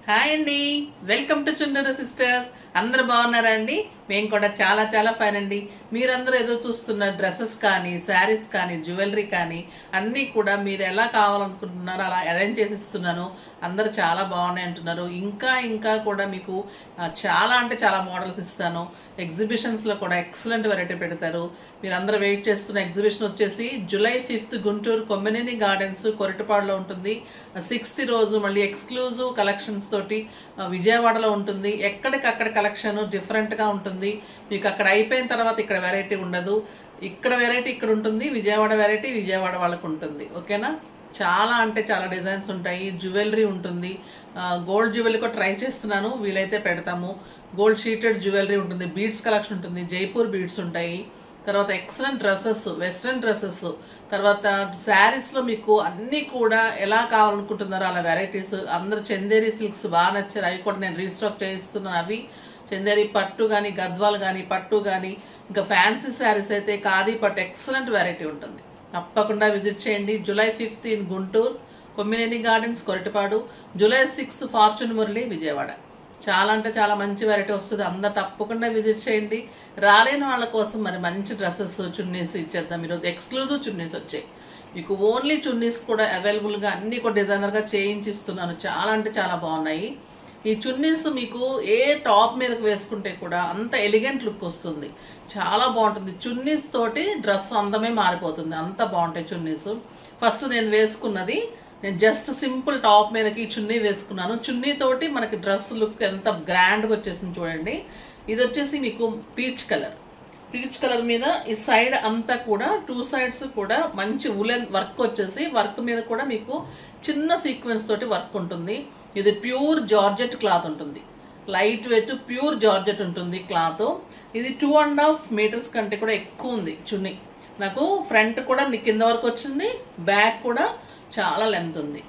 hi అండి welcome to Chunduru sisters అందరు బాగున్నారా అండి మేము కూడా చాలా చాలా ఫైన్ అండి మీరందరూ ఏదో చూస్తున్న డ్రెస్సెస్ కానీ శారీస్ కానీ జ్యువెలరీ కానీ అన్నీ కూడా మీరు ఎలా కావాలనుకుంటున్నారో అలా అరేంజ్ చేసి ఇస్తున్నాను అందరూ చాలా బాగున్నాయి అంటున్నారు ఇంకా ఇంకా కూడా మీకు ఆ, చాలా అంటే చాలా మోడల్స్ ఇస్తాను ఎగ్జిబిషన్స్లో కూడా ఎక్సలెంట్ వెరైటీ పెడతారు మీరు అందరూ వెయిట్ చేస్తున్న ఎగ్జిబిషన్ వచ్చేసి July fifth Guntur Kommineni gardens కొరటిపాడులో ఉంటుంది సిక్స్త్ రోజు మళ్ళీ ఎక్స్క్లూజివ్ కలెక్షన్స్ తోటి ఆ, విజయవాడలో ఉంటుంది ఎక్కడికక్కడ కలెక్షన్ డిఫరెంట్గా ఉంటుంది మీకు అక్కడ అయిపోయిన తర్వాత ఇక్కడ వెరైటీ ఉండదు ఇక్కడ వెరైటీ ఇక్కడ ఉంటుంది విజయవాడ వెరైటీ విజయవాడ వాళ్ళకు ఉంటుంది ఓకేనా చాలా అంటే చాలా డిజైన్స్ ఉంటాయి జ్యువెలరీ ఉంటుంది గోల్డ్ జ్యువెలరీ కూడా ట్రై చేస్తున్నాను వీలైతే పెడతాము గోల్డ్ షీటెడ్ జ్యువెలరీ ఉంటుంది బీడ్స్ కలెక్షన్ ఉంటుంది జైపూర్ బీడ్స్ ఉంటాయి తర్వాత ఎక్సలెంట్ డ్రెస్సెస్ వెస్ట్రన్ డ్రెస్సెస్ తర్వాత శారీస్లో మీకు అన్నీ కూడా ఎలా కావాలనుకుంటున్నారో అలా వెరైటీస్ అందరు చందేరి సిల్క్స్ బాగా నచ్చారు అవి కూడా నేను రీస్టాక్ చేయిస్తున్నాను అవి చందేరి పట్టు కానీ గద్వాల్ కానీ పట్టు కానీ ఇంకా ఫ్యాన్సీ శారీస్ అయితే ఖాదీ పట్టు ఎక్సలెంట్ వెరైటీ ఉంటుంది తప్పకుండా విజిట్ చేయండి July fifth in Guntur Kommineni gardens Koratipadu July sixth Fortune Murali Vijayawada చాలా అంటే చాలా మంచి వెరైటీ వస్తుంది అందరు తప్పకుండా విజిట్ చేయండి రాలేని వాళ్ళ కోసం మరి మంచి డ్రెస్సెస్ చున్నీస్ ఇచ్చేద్దాం ఈరోజు ఎక్స్క్లూజివ్ చున్నీస్ వచ్చాయి మీకు ఓన్లీ చున్నీస్ కూడా అవైలబుల్గా అన్నీ కూడా డిజైనర్గా చేయించిస్తున్నాను చాలా అంటే చాలా బాగున్నాయి ఈ చున్నీస్ మీకు ఏ టాప్ మీదకి వేసుకుంటే కూడా అంత ఎలిగెంట్ లుక్ వస్తుంది చాలా బాగుంటుంది చున్నీస్ తోటి డ్రెస్ అందమే మారిపోతుంది అంత బాగుంటాయి చున్నీస్ ఫస్ట్ నేను వేసుకున్నది నేను జస్ట్ సింపుల్ టాప్ మీదకి ఈ చున్నీ వేసుకున్నాను చున్నీ తోటి మనకి డ్రెస్ లుక్ ఎంత గ్రాండ్గా వచ్చేసింది చూడండి ఇది వచ్చేసి మీకు పీచ్ కలర్ పీచ్ కలర్ మీద ఈ సైడ్ అంతా కూడా టూ సైడ్స్ కూడా మంచి ఉలెన్ వర్క్ వచ్చేసి వర్క్ మీద కూడా మీకు చిన్న సీక్వెన్స్ తోటి వర్క్ ఉంటుంది ఇది ప్యూర్ జార్జెట్ క్లాత్ ఉంటుంది లైట్ వెయిట్ ప్యూర్ జార్జెట్ ఉంటుంది క్లాత్ ఇది టూ అండ్ హాఫ్ మీటర్స్ కంటే కూడా ఎక్కువ ఉంది చున్నీ నాకు ఫ్రంట్ కూడా నీ కింద వరకు వచ్చింది బ్యాక్ కూడా చాలా లెంత్ ఉంది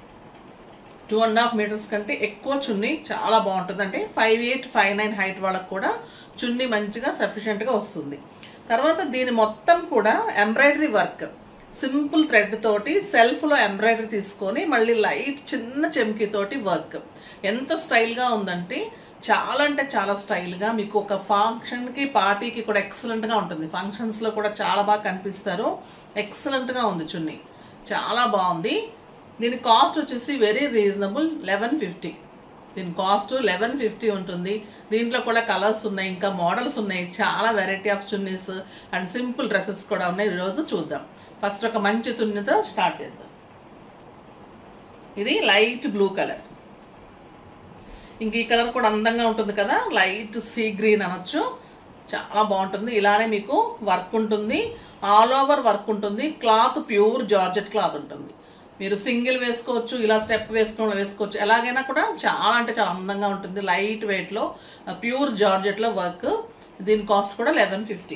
టూ అండ్ హాఫ్ మీటర్స్ కంటే ఎక్కువ చున్నీ చాలా బాగుంటుంది అంటే five eight five nine height వాళ్ళకి కూడా చున్నీ మంచిగా సఫిషియెంట్గా వస్తుంది తర్వాత దీని మొత్తం కూడా ఎంబ్రాయిడరీ వర్క్ సింపుల్ థ్రెడ్ తోటి సెల్ఫ్లో ఎంబ్రాయిడరీ తీసుకొని మళ్ళీ లైట్ చిన్న చెమ్కి తోటి వర్క్ ఎంత స్టైల్గా ఉందంటే చాలా అంటే చాలా స్టైల్గా మీకు ఒక ఫంక్షన్కి పార్టీకి కూడా ఎక్సలెంట్గా ఉంటుంది ఫంక్షన్స్లో కూడా చాలా బాగా కనిపిస్తారు ఎక్సలెంట్గా ఉంది చున్నీ చాలా బాగుంది దీని కాస్ట్ వచ్చేసి వెరీ రీజనబుల్ లెవెన్ ఫిఫ్టీ దీని కాస్ట్ లెవెన్ ఫిఫ్టీ ఉంటుంది దీంట్లో కూడా కలర్స్ ఉన్నాయి ఇంకా మోడల్స్ ఉన్నాయి చాలా వెరైటీ ఆఫ్ చున్నీస్ అండ్ సింపుల్ డ్రెస్సెస్ కూడా ఉన్నాయి ఈరోజు చూద్దాం ఫస్ట్ ఒక మంచి తున్నితో స్టార్ట్ చేద్దాం ఇది లైట్ బ్లూ కలర్ ఇంక ఈ కలర్ కూడా అందంగా ఉంటుంది కదా లైట్ సీ గ్రీన్ అనొచ్చు చాలా బాగుంటుంది ఇలానే మీకు వర్క్ ఉంటుంది ఆల్ ఓవర్ వర్క్ ఉంటుంది క్లాత్ ప్యూర్ జార్జెట్ క్లాత్ ఉంటుంది మీరు సింగిల్ వేసుకోవచ్చు ఇలా స్టెప్ వేసుకోవడం వేసుకోవచ్చు ఎలాగైనా కూడా చాలా అంటే చాలా అందంగా ఉంటుంది లైట్ వెయిట్లో ప్యూర్ జార్జెట్లో వర్క్ దీని కాస్ట్ కూడా లెవెన్ ఫిఫ్టీ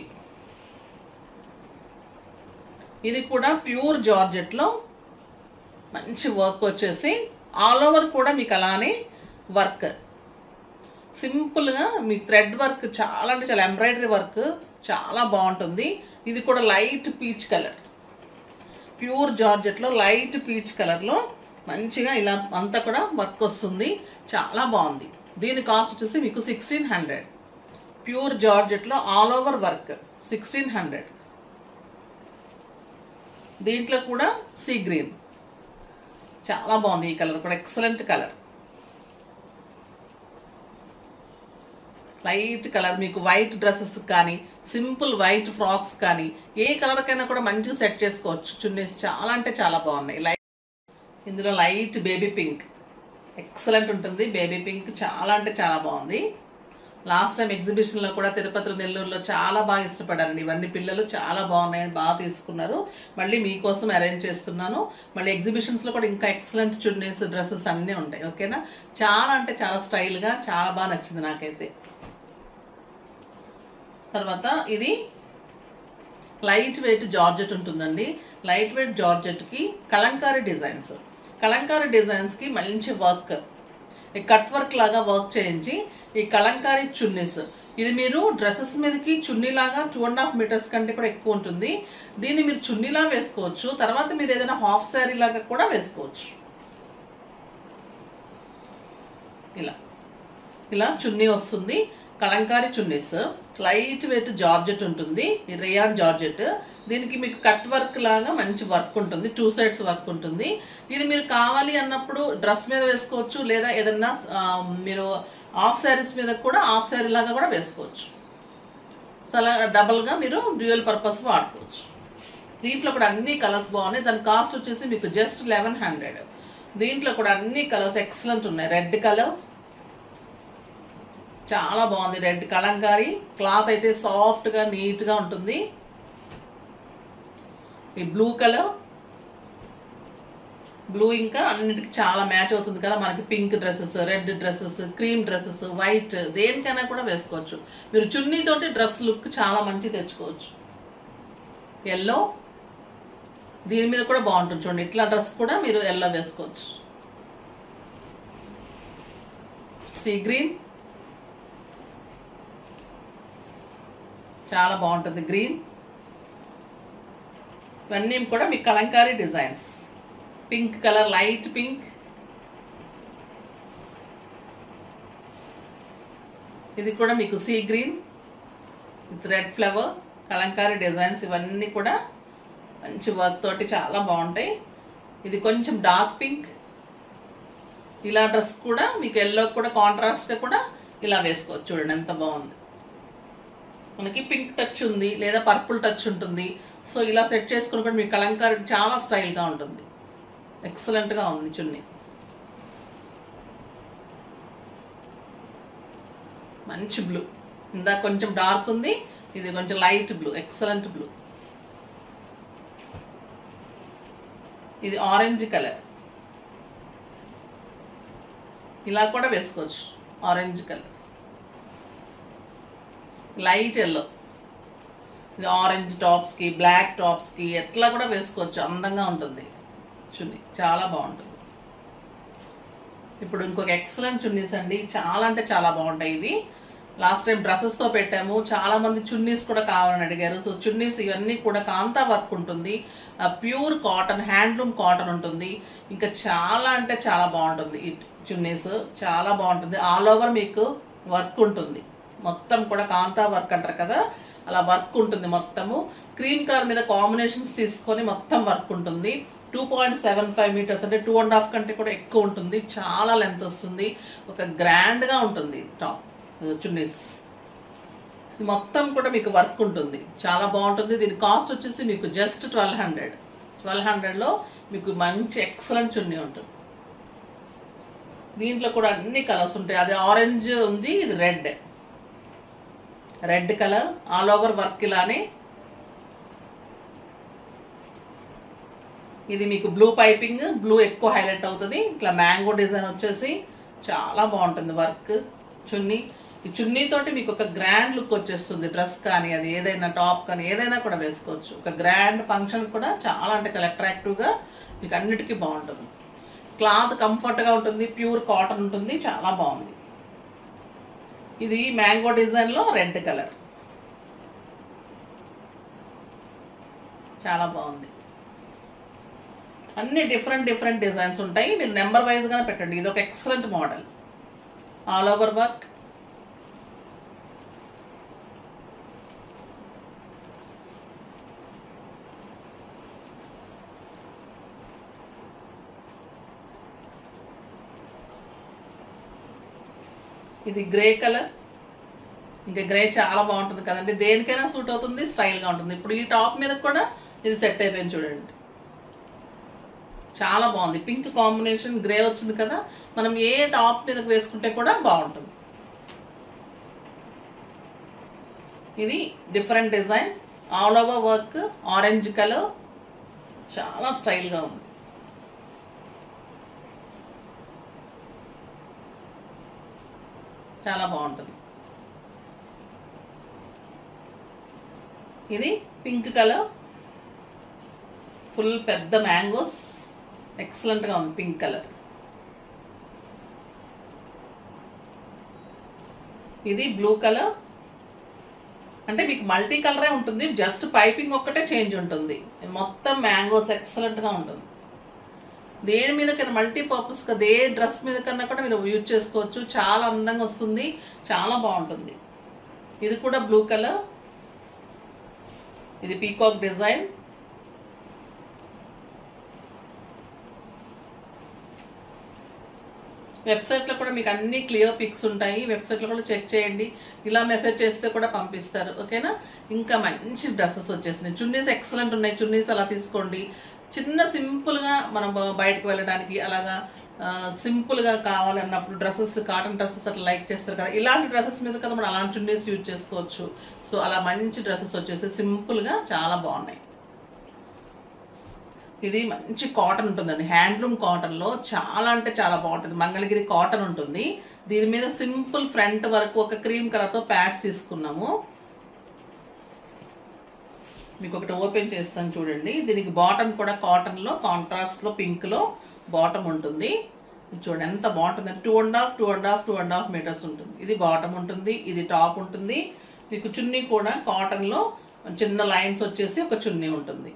ఇది కూడా ప్యూర్ జార్జెట్లో మంచి వర్క్ వచ్చేసి ఆల్ ఓవర్ కూడా మీకు అలానే వర్క్ సింపుల్గా మీ థ్రెడ్ వర్క్ చాలా అంటే చాలా ఎంబ్రాయిడరీ వర్క్ చాలా బాగుంటుంది ఇది కూడా లైట్ పీచ్ కలర్ ప్యూర్ జార్జెట్లో లైట్ పీచ్ కలర్లో మంచిగా ఇలా అంతా కూడా వర్క్ వస్తుంది చాలా బాగుంది దీని కాస్ట్ వచ్చేసి మీకు సిక్స్టీన్ హండ్రెడ్ ప్యూర్ జార్జెట్లో all over work sixteen hundred దీంట్లో కూడా సీ గ్రీన్ చాలా బాగుంది ఈ కలర్ కూడా ఎక్సలెంట్ కలర్ లైట్ కలర్ మీకు వైట్ డ్రెస్సెస్ కానీ సింపుల్ వైట్ ఫ్రాక్స్ కానీ ఏ కలర్కైనా కూడా మంచిగా సెట్ చేసుకోవచ్చు చున్నీస్ చాలా అంటే చాలా బాగున్నాయి లైట్ ఇందులో లైట్ బేబీ పింక్ ఎక్సలెంట్ ఉంటుంది బేబీ పింక్ చాలా అంటే చాలా బాగుంది లాస్ట్ టైం ఎగ్జిబిషన్లో కూడా తిరుపతి నెల్లూరులో చాలా బాగా ఇష్టపడారండి ఇవన్నీ పిల్లలు చాలా బాగున్నాయని బాగా తీసుకున్నారు మళ్ళీ మీకోసం అరేంజ్ చేస్తున్నాను మళ్ళీ ఎగ్జిబిషన్స్లో కూడా ఇంకా ఎక్సలెంట్ చున్నీస్ డ్రెస్సెస్ అన్నీ ఉంటాయి ఓకేనా చాలా అంటే చాలా స్టైల్గా చాలా బాగా నచ్చింది నాకైతే తర్వాత ఇది లైట్ వెయిట్ జార్జెట్ ఉంటుందండి లైట్ వెయిట్ జార్జెట్కి కలంకారీ డిజైన్స్ కలంకారీ డిజైన్స్కి మంచి వర్క్ ఈ కట్ వర్క్ లాగా వర్క్ చేయించి ఈ కలంకారీ చున్నీస్ ఇది మీరు డ్రెస్సెస్ మీదకి చున్నీలాగా టూ అండ్ హాఫ్ మీటర్స్ కంటే కూడా ఎక్కువ ఉంటుంది దీన్ని మీరు చున్నీలా వేసుకోవచ్చు తర్వాత మీరు ఏదైనా హాఫ్ శారీ లాగా కూడా వేసుకోవచ్చు ఇలా ఇలా చున్నీ వస్తుంది కలంకారీ చున్నీస్ లైట్ వెయిట్ జార్జెట్ ఉంటుంది ఈ రేయాన్ జార్జెట్ దీనికి మీకు కట్ వర్క్ లాగా మంచి వర్క్ ఉంటుంది టూ సైడ్స్ వర్క్ ఉంటుంది ఇది మీరు కావాలి అన్నప్పుడు డ్రెస్ మీద వేసుకోవచ్చు లేదా ఏదన్నా ఆ, మీరు హాఫ్ శారీస్ మీద కూడా హాఫ్ శారీ లాగా కూడా వేసుకోవచ్చు సో అలా డబల్గా మీరు డ్యూయల్ పర్పస్ వాడుకోవచ్చు దీంట్లో కూడా అన్ని కలర్స్ బాగున్నాయి దాని కాస్ట్ వచ్చేసి మీకు జస్ట్ లెవెన్ హండ్రెడ్ దీంట్లో కూడా అన్ని కలర్స్ ఎక్సలెంట్ ఉన్నాయి రెడ్ కలర్ చాలా బాగుంది రెడ్ కలంకారీ క్లాత్ అయితే సాఫ్ట్గా నీట్గా ఉంటుంది ఈ బ్లూ కలర్ బ్లూ ఇంకా అన్నిటికి చాలా మ్యాచ్ అవుతుంది కదా మనకి pink dresses red dresses cream dresses white దేనికైనా కూడా వేసుకోవచ్చు మీరు చున్నీతోటి డ్రెస్ లుక్ చాలా మంచి తెచ్చుకోవచ్చు ఎల్లో దీని మీద కూడా బాగుంటుంది చూడండి ఇట్లా డ్రెస్ కూడా మీరు ఎల్లో వేసుకోవచ్చు సీ గ్రీన్ చాలా బాగుంటుంది గ్రీన్ ఇవన్నీ కూడా మీ kalamkari designs pink colour light pink ఇది కూడా మీకు sea green with red flower kalamkari designs ఇవన్నీ కూడా మంచి వర్క్ తోటి చాలా బాగుంటాయి ఇది కొంచెం డార్క్ పింక్ ఇలా డ్రెస్ కూడా మీకు ఎల్లో కూడా కాంట్రాస్ట్గా కూడా ఇలా వేసుకోవచ్చు చూడండి ఎంత బాగుంది మనకి పింక్ టచ్ ఉంది లేదా పర్పుల్ టచ్ ఉంటుంది సో ఇలా సెట్ చేసుకుని కూడా మీ కలంకారీ చాలా స్టైల్గా ఉంటుంది ఎక్సలెంట్గా ఉంది చున్నీ మంచి బ్లూ ఇందాక కొంచెం డార్క్ ఉంది ఇది కొంచెం లైట్ బ్లూ ఎక్సలెంట్ బ్లూ ఇది ఆరెంజ్ కలర్ ఇలా కూడా వేసుకోవచ్చు ఆరెంజ్ కలర్ లైట్ ఎల్లో ఇది ఆరెంజ్ టాప్స్కి బ్లాక్ టాప్స్కి ఎట్లా కూడా వేసుకోవచ్చు అందంగా ఉంటుంది చున్నీ చాలా బాగుంటుంది ఇప్పుడు ఇంకొక ఎక్సలెంట్ చున్నీస్ అండి చాలా అంటే చాలా బాగుంటాయి ఇవి లాస్ట్ టైం డ్రెస్సెస్తో పెట్టాము చాలా మంది చున్నీస్ కూడా కావాలని అడిగారు సో చున్నీస్ ఇవన్నీ కూడా కాంతా వర్క్ ఉంటుంది ప్యూర్ కాటన్ హ్యాండ్లూమ్ కాటన్ ఉంటుంది ఇంకా చాలా అంటే చాలా బాగుంటుంది ఈ చున్నీస్ చాలా బాగుంటుంది ఆల్ ఓవర్ మీకు వర్క్ ఉంటుంది మొత్తం కూడా కాంతా వర్క్ అంటారు కదా అలా వర్క్ ఉంటుంది మొత్తము క్రీమ్ కలర్ మీద కాంబినేషన్స్ తీసుకొని మొత్తం వర్క్ ఉంటుంది two point seven five metres అంటే టూ అండ్ హాఫ్ కంటే కూడా ఎక్కువ ఉంటుంది చాలా లెంత్ వస్తుంది ఒక గ్రాండ్గా ఉంటుంది టాప్ చున్నీస్ మొత్తం కూడా మీకు వర్క్ ఉంటుంది చాలా బాగుంటుంది దీని కాస్ట్ వచ్చేసి మీకు జస్ట్ ట్వెల్వ్ హండ్రెడ్ ట్వెల్వ్ హండ్రెడ్లో మీకు మంచి ఎక్సలెంట్ చున్నీ ఉంటుంది దీంట్లో కూడా అన్ని కలర్స్ ఉంటాయి అది ఆరెంజ్ ఉంది ఇది red red colour all over work ఇలానే ఇది మీకు బ్లూ పైపింగ్ బ్లూ ఎక్కువ హైలైట్ అవుతుంది ఇట్లా మ్యాంగో డిజైన్ వచ్చేసి చాలా బాగుంటుంది వర్క్ చున్నీ ఈ చున్నీతోటి మీకు ఒక గ్రాండ్ లుక్ వచ్చేస్తుంది డ్రెస్ కానీ అది ఏదైనా టాప్ కానీ ఏదైనా కూడా వేసుకోవచ్చు ఒక గ్రాండ్ ఫంక్షన్ కూడా చాలా అంటే చాలా అట్రాక్టివ్గా మీకు అన్నిటికీ బాగుంటుంది క్లాత్ కంఫర్ట్గా ఉంటుంది ప్యూర్ కాటన్ ఉంటుంది చాలా బాగుంది ఇది మ్యాంగో డిజైన్లో రెడ్ కలర్ చాలా బాగుంది అన్ని డిఫరెంట్ డిఫరెంట్ డిజైన్స్ ఉంటాయి మీరు నెంబర్ వైజ్గానే పెట్టండి ఇది ఒక excellent model all over work ఇది గ్రే కలర్ ఇంకా గ్రే చాలా బాగుంటుంది కదండి దేనికైనా సూట్ అవుతుంది స్టైల్గా ఉంటుంది ఇప్పుడు ఈ టాప్ మీద కూడా ఇది సెట్ అయిపోయింది చూడండి చాలా బాగుంది పింక్ కాంబినేషన్ గ్రే వచ్చింది కదా మనం ఏ టాప్ మీదకి వేసుకుంటే కూడా బాగుంటుంది ఇది different design all over work orange colour చాలా స్టైల్గా ఉంది చాలా బాగుంటుంది ఇది పింక్ కలర్ ఫుల్ పెద్ద మ్యాంగోస్ ఎక్సలెంట్గా ఉంది పింక్ కలర్ ఇది బ్లూ కలర్ అంటే మీకు మల్టీ కలరే ఉంటుంది జస్ట్ పైపింగ్ ఒక్కటే చేంజ్ ఉంటుంది మొత్తం మ్యాంగోస్ ఎక్సలెంట్గా ఉంటుంది దేని మీద కన్నా మల్టీపర్పస్గా దే డ్రెస్ మీద కన్నా కూడా మీరు యూజ్ చేసుకోవచ్చు చాలా అందంగా వస్తుంది చాలా బాగుంటుంది ఇది కూడా బ్లూ కలర్ ఇది పీకాక్ డిజైన్ వెబ్సైట్లో కూడా మీకు అన్ని క్లియర్ పిక్స్ ఉంటాయి వెబ్సైట్లో కూడా చెక్ చేయండి ఇలా మెసేజ్ చేస్తే కూడా పంపిస్తారు ఓకేనా ఇంకా మంచి డ్రెస్సెస్ వచ్చేసినాయి చున్నీస్ ఎక్సలెంట్ ఉన్నాయి చున్నీస్ అలా తీసుకోండి చిన్న సింపుల్గా మనం బ- బయటకు వెళ్ళడానికి అలాగా ఆ, సింపుల్గా కావాలన్నప్పుడు డ్రెస్సెస్ కాటన్ డ్రెస్సెస్ అట్లా లైక్ చేస్తారు కదా ఇలాంటి డ్రెస్సెస్ మీద కదా మనం అలాంటి చున్నీస్ యూజ్ చేసుకోవచ్చు సో అలా మంచి డ్రెస్సెస్ వచ్చేసి సింపుల్గా చాలా బాగున్నాయి ఇది మంచి కాటన్ ఉంటుందండి హ్యాండ్లూమ్ కాటన్లో చాలా అంటే చాలా బాగుంటుంది మంగళగిరి కాటన్ ఉంటుంది దీని మీద సింపుల్ ఫ్రంట్ వరకు ఒక క్రీమ్ కలర్తో ప్యాచ్ తీసుకున్నాము మీకు ఒకటి ఓపెన్ చేస్తాను చూడండి దీనికి బాటమ్ కూడా కాటన్లో కాంట్రాస్ట్లో పింక్లో బాటమ్ ఉంటుంది ఇది చూడండి ఎంత బాగుంటుంది two and half two and half two and half metres ఉంటుంది ఇది బాటమ్ ఉంటుంది ఇది టాప్ ఉంటుంది మీకు చున్నీ కూడా కాటన్లో చిన్న లైన్స్ వచ్చేసి ఒక చున్నీ ఉంటుంది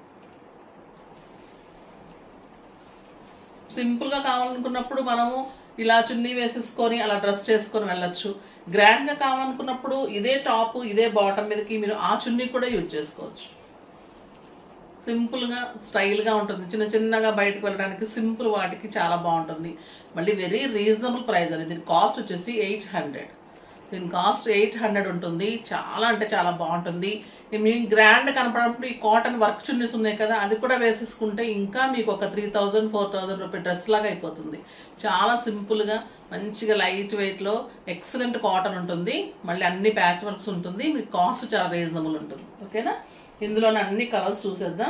సింపుల్గా కావాలనుకున్నప్పుడు మనము ఇలా చున్నీ వేసేసుకొని అలా డ్రెస్ చేసుకొని వెళ్ళొచ్చు గ్రాండ్గా కావాలనుకున్నప్పుడు ఇదే టాప్ ఇదే బాటమ్ మీదకి మీరు ఆ చున్నీ కూడా యూజ్ చేసుకోవచ్చు సింపుల్గా స్టైల్గా ఉంటుంది చిన్న చిన్నగా బయటకు వెళ్ళడానికి సింపుల్ వాటికి చాలా బాగుంటుంది మళ్ళీ వెరీ రీజనబుల్ ప్రైస్ అండి దీని కాస్ట్ వచ్చేసి ఎయిట్ హండ్రెడ్ దీని కాస్ట్ ఎయిట్ హండ్రెడ్ ఉంటుంది చాలా అంటే చాలా బాగుంటుంది మీ గ్రాండ్ కనపడినప్పుడు ఈ కాటన్ వర్క్ చున్నీస్ ఉన్నాయి కదా అది కూడా వేసేసుకుంటే ఇంకా మీకు ఒక three thousand four thousand rupee dress లాగా అయిపోతుంది చాలా సింపుల్గా మంచిగా లైట్ వెయిట్లో ఎక్సలెంట్ కాటన్ ఉంటుంది మళ్ళీ అన్ని ప్యాచ్ వర్క్స్ ఉంటుంది మీకు కాస్ట్ చాలా రీజనబుల్ ఉంటుంది ఓకేనా ఇందులోనే అన్ని కలర్స్ చూసేద్దాం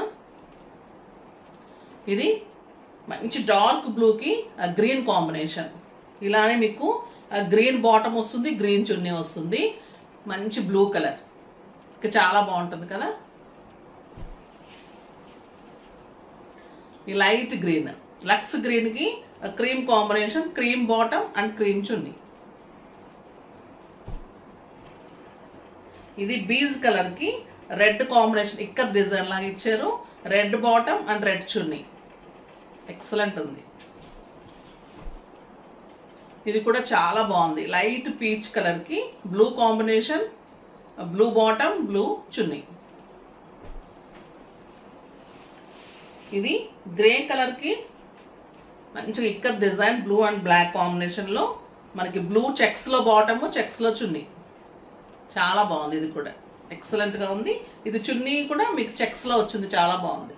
ఇది మంచి డార్క్ బ్లూకి గ్రీన్ కాంబినేషన్ ఇలానే మీకు గ్రీన్ బాటమ్ వస్తుంది గ్రీన్ చున్నీ వస్తుంది మంచి బ్లూ కలర్ ఇక చాలా బాగుంటుంది కదా ఈ లైట్ గ్రీన్ లక్స్ గ్రీన్కి cream combination cream bottom and cream చున్నీ ఇది బీజ్ కలర్కి రెడ్ కాంబినేషన్ ఇక్కడ డిజైన్ లాగా ఇచ్చారు రెడ్ బాటమ్ అండ్ రెడ్ చున్నీ ఎక్సలెంట్ ఉంది ఇది కూడా చాలా బాగుంది లైట్ పీచ్ కలర్కి blue combination blue bottom blue చున్నీ ఇది గ్రే కలర్కి మంచిగా ఇక్కడ డిజైన్ బ్లూ అండ్ బ్లాక్ కాంబినేషన్లో మనకి బ్లూ చెక్స్లో బాటమ్ చెక్స్లో చున్నీ చాలా బాగుంది ఇది కూడా ఎక్సలెంట్గా ఉంది ఇది చున్నీ కూడా మీకు చెక్స్లో వచ్చింది చాలా బాగుంది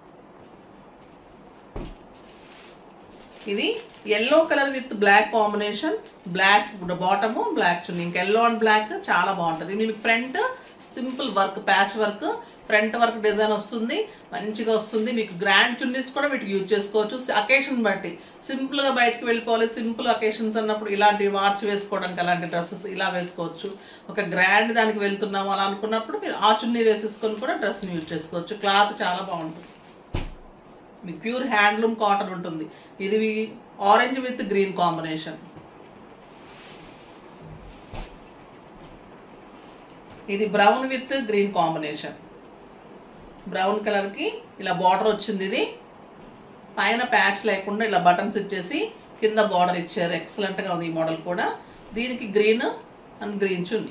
ఇది yellow colour with black combination black bottom black చున్నీ ఇంకా ఎల్లో అండ్ బ్లాక్ చాలా బాగుంటుంది ఇది మీకు front simple work patch work front work design వస్తుంది మంచిగా వస్తుంది మీకు గ్రాండ్ చున్నీస్ కూడా వీటికి యూజ్ చేసుకోవచ్చు అకేషన్ బట్టి సింపుల్గా బయటకు వెళ్ళిపోవాలి సింపుల్ అకేషన్స్ అన్నప్పుడు ఇలాంటివి మార్చి వేసుకోవడానికి అలాంటి డ్రెస్సెస్ ఇలా వేసుకోవచ్చు ఒక గ్రాండ్ దానికి వెళ్తున్నాము అలా అనుకున్నప్పుడు మీరు ఆ చున్నీ వేసేసుకొని కూడా డ్రెస్ని యూజ్ చేసుకోవచ్చు క్లాత్ చాలా బాగుంటుంది మీకు ప్యూర్ హ్యాండ్లూమ్ కాటన్ ఉంటుంది ఇది ఆరెంజ్ విత్ గ్రీన్ కాంబినేషన్ ఇది brown with green combination brown కలర్కి ఇలా బార్డర్ వచ్చింది ఇది పైన ప్యాచ్ లేకుండా ఇలా బటన్స్ ఇచ్చేసి కింద బార్డర్ ఇచ్చారు ఎక్సలెంట్గా ఉంది ఈ మోడల్ కూడా దీనికి గ్రీన్ అండ్ గ్రీన్ చున్నీ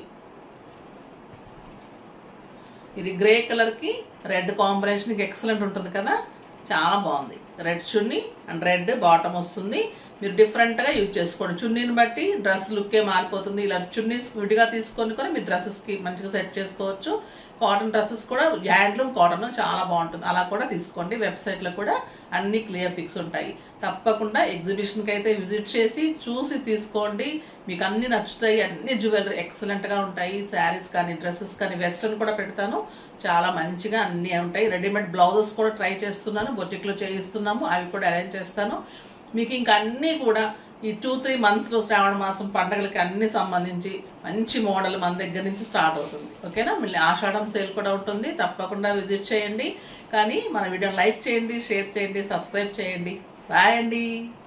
ఇది గ్రే కలర్కి రెడ్ కాంబినేషన్కి ఎక్సలెంట్ ఉంటుంది కదా చాలా బాగుంది రెడ్ చున్నీ అండ్ రెడ్ బాటమ్ వస్తుంది మీరు డిఫరెంట్గా యూజ్ చేసుకోండి చున్నీని బట్టి డ్రెస్ లుక్కే మారిపోతుంది ఇలా చున్నీస్ విడిగా తీసుకొని కూడా మీరు డ్రెస్సెస్కి మంచిగా సెట్ చేసుకోవచ్చు కాటన్ డ్రెస్సెస్ కూడా హ్యాండ్లూమ్ కాటన్ చాలా బాగుంటుంది అలా కూడా తీసుకోండి వెబ్సైట్లో కూడా అన్ని క్లియర్ పిక్స్ ఉంటాయి తప్పకుండా ఎగ్జిబిషన్కి అయితే విజిట్ చేసి చూసి తీసుకోండి మీకు అన్ని నచ్చుతాయి అన్ని జ్యువెలరీ ఎక్సలెంట్గా ఉంటాయి శారీస్ కానీ డ్రెస్సెస్ కానీ వెస్ట్రన్ కూడా పెడతాను చాలా మంచిగా అన్నీ ఉంటాయి రెడీమేడ్ బ్లౌజెస్ కూడా ట్రై చేస్తున్నాను బొటిక్లో చేయిస్తున్నాము అవి కూడా అరేంజ్ చేస్తాను మీకు ఇంకా అన్నీ కూడా ఈ టూ త్రీ మంత్స్లో శ్రావణ మాసం పండగలకి అన్ని సంబంధించి మంచి మోడల్ మన దగ్గర నుంచి స్టార్ట్ అవుతుంది ఓకేనా మళ్ళీ ఆషాఢం సేల్ కూడా ఉంటుంది తప్పకుండా విజిట్ చేయండి కానీ మన వీడియోని లైక్ చేయండి షేర్ చేయండి సబ్స్క్రైబ్ చేయండి బాయ్ అండి